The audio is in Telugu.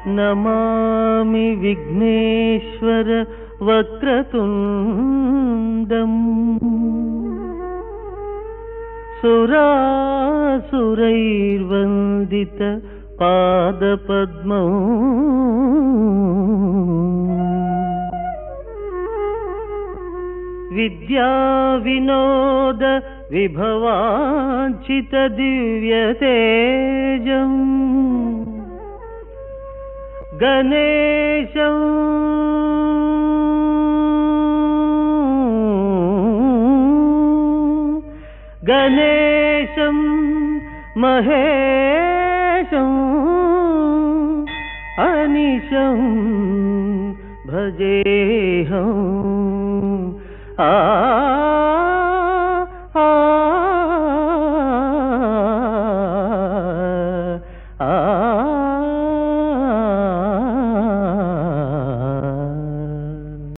నమామి విఘ్నేశ్వర వక్రతుండం సురాసురైర్వందిత పాదపద్మౌ విద్యా వినోద విభవాంచిత దివ్యతేజం గణేశం గణేశం మహేశం అనిశం భజేహం ఆ